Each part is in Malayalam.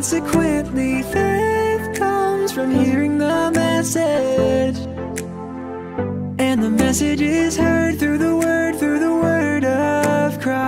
Consequently, faith comes from hearing the message. And the message is heard through the word, through the word of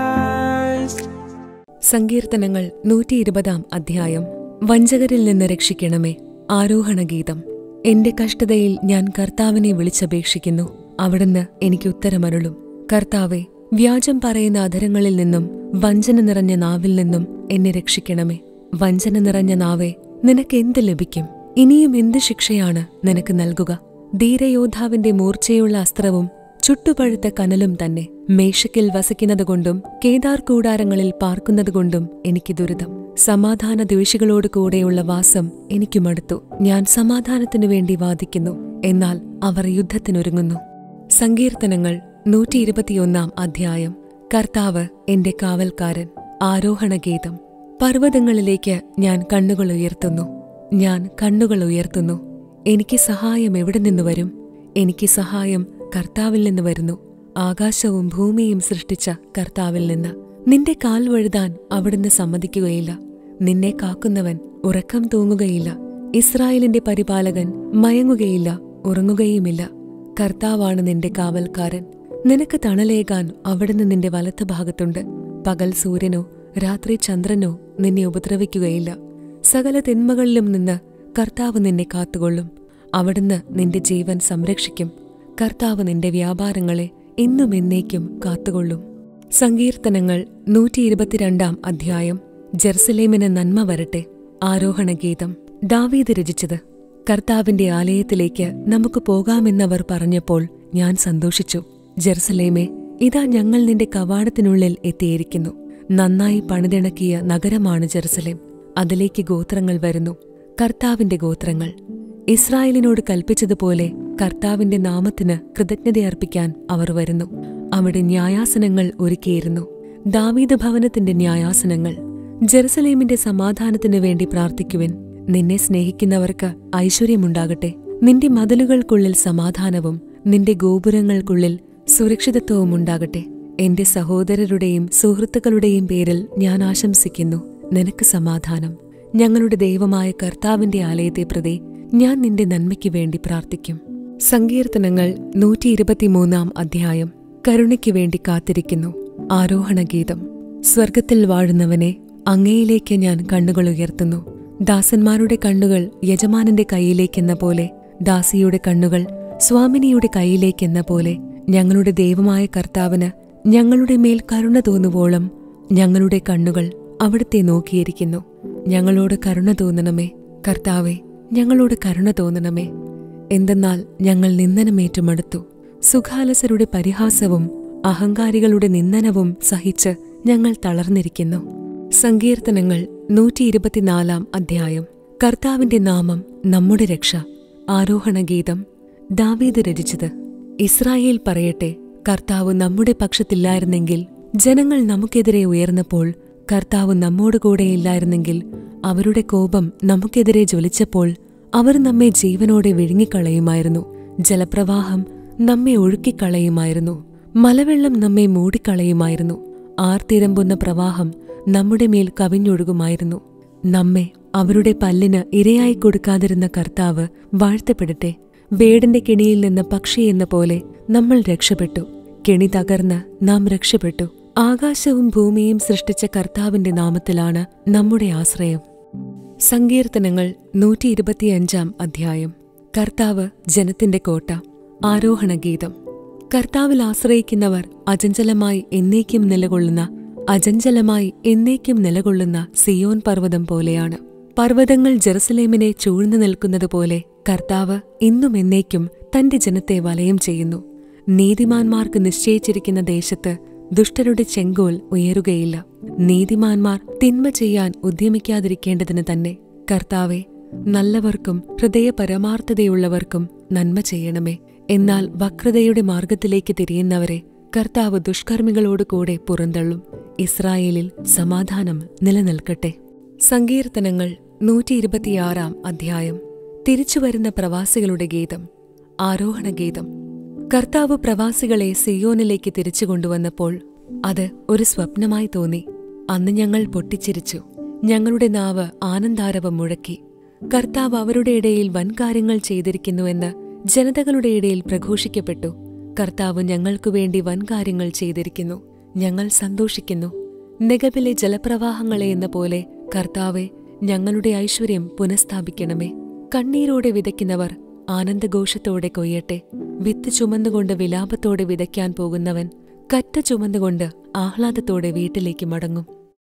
Christ. സങ്കീർത്തനങ്ങൾ നൂറ്റി ഇരുപതാം അധ്യായം വഞ്ചകരിൽ നിന്ന് രക്ഷിക്കണമേ ആരോഹണഗീതം എന്റെ കഷ്ടതയിൽ ഞാൻ കർത്താവിനെ വിളിച്ചപേക്ഷിക്കുന്നു അവിടുന്ന് എനിക്ക് ഉത്തരമരുളും കർത്താവെ വ്യാജം പറയുന്ന അധരങ്ങളിൽ നിന്നും വഞ്ചന നിറഞ്ഞ നാവിൽ നിന്നും എന്നെ രക്ഷിക്കണമേ വഞ്ചന നിറഞ്ഞ നാവേ നിനക്ക് എന്ത് ലഭിക്കും ഇനിയും എന്ത് ശിക്ഷയാണ് നിനക്ക് നൽകുക ധീരയോദ്ധാവിന്റെ മൂർച്ചയുള്ള അസ്ത്രവും ചുട്ടുപഴുത്ത കനലും തന്നെ മേഷക്കിൽ വസിക്കുന്നതുകൊണ്ടും കേദാർ കൂടാരങ്ങളിൽ പാർക്കുന്നതുകൊണ്ടും എനിക്ക് ദുരിതം സമാധാന ദ്വേഷികളോട് കൂടെയുള്ള വാസം എനിക്ക് മടുത്തു ഞാൻ സമാധാനത്തിനു വേണ്ടി വാദിക്കുന്നു എന്നാൽ അവർ യുദ്ധത്തിനൊരുങ്ങുന്നു സങ്കീർത്തനങ്ങൾ നൂറ്റി ഇരുപത്തിയൊന്നാം അധ്യായം കർത്താവ് എന്റെ കാവൽക്കാരൻ ആരോഹണഗീതം പർവ്വതങ്ങളിലേക്ക് ഞാൻ കണ്ണുകൾ ഉയർത്തുന്നു ഞാൻ കണ്ണുകൾ ഉയർത്തുന്നു എനിക്ക് സഹായം എവിടെ നിന്ന് വരും എനിക്ക് സഹായം കർത്താവിൽ നിന്ന് വരുന്നു ആകാശവും ഭൂമിയും സൃഷ്ടിച്ച കർത്താവിൽ നിന്ന് നിന്റെ കാൽ വഴുതാൻ അവിടുന്ന് സമ്മതിക്കുകയില്ല നിന്നെ കാക്കുന്നവൻ ഉറക്കം തൂങ്ങുകയില്ല ഇസ്രായേലിന്റെ പരിപാലകൻ മയങ്ങുകയില്ല ഉറങ്ങുകയുമില്ല കർത്താവാണ് നിന്റെ കാവൽക്കാരൻ നിനക്ക് തണലേകാൻ അവിടുന്ന് നിന്റെ വലത്ത് ഭാഗത്തുണ്ട് പകൽ സൂര്യനോ രാത്രി ചന്ദ്രനോ നിന്നെ ഉപദ്രവിക്കുകയില്ല സകല തിന്മകളിലും നിന്ന് കർത്താവ് നിന്നെ കാത്തുകൊള്ളും അവിടുന്ന് നിന്റെ ജീവൻ സംരക്ഷിക്കും കർത്താവ് നിന്റെ വ്യാപാരങ്ങളെ എന്നും എന്നേക്കും കാത്തുകൊള്ളും സങ്കീർത്തനങ്ങൾ നൂറ്റി ഇരുപത്തിരണ്ടാം അധ്യായം ജെറുസലേമിന് നന്മ വരട്ടെ ആരോഹണഗീതം ദാവീദ് രചിച്ചത് കർത്താവിന്റെ ആലയത്തിലേക്ക് നമുക്ക് പോകാമെന്നവർ പറഞ്ഞപ്പോൾ ഞാൻ സന്തോഷിച്ചു ജെറുസലേമേ ഇതാ ഞങ്ങൾ നിന്റെ കവാടത്തിനുള്ളിൽ എത്തിയിരിക്കുന്നു നന്നായി പണിതിണക്കിയ നഗരമാണ് ജെറുസലേം അതിലേക്ക് ഗോത്രങ്ങൾ വരുന്നു കർത്താവിന്റെ ഗോത്രങ്ങൾ ഇസ്രായേലിനോട് കൽപ്പിച്ചതുപോലെ കർത്താവിന്റെ നാമത്തിന് കൃതജ്ഞതയർപ്പിക്കാൻ അവർ വരുന്നു അവിടെ ന്യായാസനങ്ങൾ ഒരുക്കിയിരുന്നു ദാവീദ് ഭവനത്തിന്റെ ന്യായാസനങ്ങൾ ജെറുസലേമിന്റെ സമാധാനത്തിനു വേണ്ടി പ്രാർത്ഥിക്കുവിൻ നിന്നെ സ്നേഹിക്കുന്നവർക്ക് ഐശ്വര്യമുണ്ടാകട്ടെ നിന്റെ മതിലുകൾക്കുള്ളിൽ സമാധാനവും നിന്റെ ഗോപുരങ്ങൾക്കുള്ളിൽ സുരക്ഷിതത്വവും ഉണ്ടാകട്ടെ എന്റെ സഹോദരരുടെയും സുഹൃത്തുക്കളുടെയും പേരിൽ ഞാൻ ആശംസിക്കുന്നു നിനക്ക് സമാധാനം ഞങ്ങളുടെ ദൈവമായ കർത്താവിന്റെ ആലയത്തെ പ്രതി ഞാൻ നിന്റെ നന്മയ്ക്ക് വേണ്ടി പ്രാർത്ഥിക്കും സങ്കീർത്തനങ്ങൾ നൂറ്റി ഇരുപത്തിമൂന്നാം അധ്യായം കരുണയ്ക്ക് വേണ്ടി കാത്തിരിക്കുന്നു ആരോഹണഗീതം സ്വർഗത്തിൽ വാഴുന്നവനെ അങ്ങയിലേക്ക് ഞാൻ കണ്ണുകൾ ഉയർത്തുന്നു ദാസന്മാരുടെ കണ്ണുകൾ യജമാനന്റെ കൈയിലേക്കെന്ന പോലെ ദാസിയുടെ കണ്ണുകൾ സ്വാമിനിയുടെ കൈയിലേക്കെന്ന പോലെ ഞങ്ങളുടെ ദൈവമായ കർത്താവിന് ഞങ്ങളുടെ മേൽ കരുണ തോന്നുവോളം ഞങ്ങളുടെ കണ്ണുകൾ അവിടുത്തെ നോക്കിയിരിക്കുന്നു ഞങ്ങളോട് കരുണ തോന്നണമേ കർത്താവെ ഞങ്ങളോട് കരുണ തോന്നണമേ എന്തെന്നാൽ ഞങ്ങൾ നിന്ദനമേറ്റുമടുത്തു സുഖാലസരുടെ പരിഹാസവും അഹങ്കാരികളുടെ നിന്ദനവും സഹിച്ച് ഞങ്ങൾ തളർന്നിരിക്കുന്നു സങ്കീർത്തനങ്ങൾ നൂറ്റി ഇരുപത്തിനാലാം അധ്യായം കർത്താവിന്റെ നാമം നമ്മുടെ രക്ഷ ആരോഹണഗീതം ദാവീദ് രചിച്ചത് ഇസ്രായേൽ പറയട്ടെ കർത്താവ് നമ്മുടെ പക്ഷത്തില്ലായിരുന്നെങ്കിൽ ജനങ്ങൾ നമുക്കെതിരെ ഉയർന്നപ്പോൾ കർത്താവ് നമ്മോട് കൂടെയില്ലായിരുന്നെങ്കിൽ അവരുടെ കോപം നമുക്കെതിരെ ജ്വലിച്ചപ്പോൾ അവർ നമ്മെ ജീവനോടെ വിഴുങ്ങിക്കളയുമായിരുന്നു ജലപ്രവാഹം നമ്മെ ഒഴുക്കിക്കളയുമായിരുന്നു മലവെള്ളം നമ്മെ മൂടിക്കളയുമായിരുന്നു ആർത്തിരമ്പുന്ന പ്രവാഹം നമ്മുടെ മേൽ കവിഞ്ഞൊഴുകുമായിരുന്നു നമ്മെ അവരുടെ പല്ലിന് ഇരയായി കൊടുക്കാതിരുന്ന കർത്താവ് വാഴ്ത്തപ്പെടട്ടെ വേടന്റെ കെണിയിൽ നിന്ന് പക്ഷിയെന്ന പോലെ നമ്മൾ രക്ഷപ്പെട്ടു കെണി തകർന്ന് നാം രക്ഷപ്പെട്ടു ആകാശവും ഭൂമിയും സൃഷ്ടിച്ച കർത്താവിന്റെ നാമത്തിലാണ് നമ്മുടെ ആശ്രയം സങ്കീർത്തനങ്ങൾ നൂറ്റി ഇരുപത്തിയഞ്ചാം അധ്യായം കർത്താവ് ജനത്തിന്റെ കോട്ട ആരോഹണഗീതം കർത്താവിൽ ആശ്രയിക്കുന്നവർ അചഞ്ചലമായി എന്നേക്കും നിലകൊള്ളുന്ന അചഞ്ചലമായി എന്നേക്കും നിലകൊള്ളുന്ന സിയോൻ പർവ്വതം പോലെയാണ് പർവ്വതങ്ങൾ ജെറുസലേമിനെ ചൂഴ്ന്നു നിൽക്കുന്നതുപോലെ കർത്താവ് ഇന്നും എന്നേക്കും തന്റെ ജനത്തെ വലയം ചെയ്യുന്നു നീതിമാന്മാർക്ക് നിശ്ചയിച്ചിരിക്കുന്ന ദേശത്ത് ദുഷ്ടരുടെ ചെങ്കോൽ ഉയരുകയില്ല നീതിമാന്മാർ തിന്മ ചെയ്യാൻ ഉദ്യമിക്കാതിരിക്കേണ്ടതിന് തന്നെ കർത്താവെ നല്ലവർക്കും ഹൃദയപരമാർത്ഥതയുള്ളവർക്കും നന്മ ചെയ്യണമേ എന്നാൽ വക്രതയുടെ മാർഗത്തിലേക്ക് തിരിയുന്നവരെ കർത്താവ് ദുഷ്കർമ്മികളോട് കൂടെ പുറന്തള്ളും ഇസ്രായേലിൽ സമാധാനം നിലനിൽക്കട്ടെ സങ്കീർത്തനങ്ങൾ നൂറ്റി ഇരുപത്തിയാറാം അധ്യായം തിരിച്ചുവരുന്ന പ്രവാസികളുടെ ഗീതം ആരോഹണഗീതം കർത്താവ് പ്രവാസികളെ സിയോനിലേക്ക് തിരിച്ചു കൊണ്ടുവന്നപ്പോൾ അത് ഒരു സ്വപ്നമായി തോന്നി അന്ന് ഞങ്ങൾ പൊട്ടിച്ചിരിച്ചു ഞങ്ങളുടെ നാവ് ആനന്ദാരവം മുഴക്കി കർത്താവ് അവരുടെ ഇടയിൽ വൻകാര്യങ്ങൾ ചെയ്തിരിക്കുന്നുവെന്ന് ജനതകളുടെ ഇടയിൽ പ്രഘോഷിക്കപ്പെട്ടു കർത്താവ് ഞങ്ങൾക്കു വേണ്ടി വൻകാര്യങ്ങൾ ചെയ്തിരിക്കുന്നു ഞങ്ങൾ സന്തോഷിക്കുന്നു നെഗബിലെ ജലപ്രവാഹങ്ങളെ എന്ന പോലെ കർത്താവെ ഞങ്ങളുടെ ഐശ്വര്യം പുനഃസ്ഥാപിക്കണമേ കണ്ണീരോടെ വിതയ്ക്കുന്നവർ ആനന്ദഘോഷത്തോടെ കൊയ്യട്ടെ വിത്ത് ചുമന്നുകൊണ്ട് വിലാപത്തോടെ വിതയ്ക്കാൻ പോകുന്നവൻ കറ്റ ചുമന്നുകൊണ്ട് ആഹ്ലാദത്തോടെ വീട്ടിലേക്ക് മടങ്ങും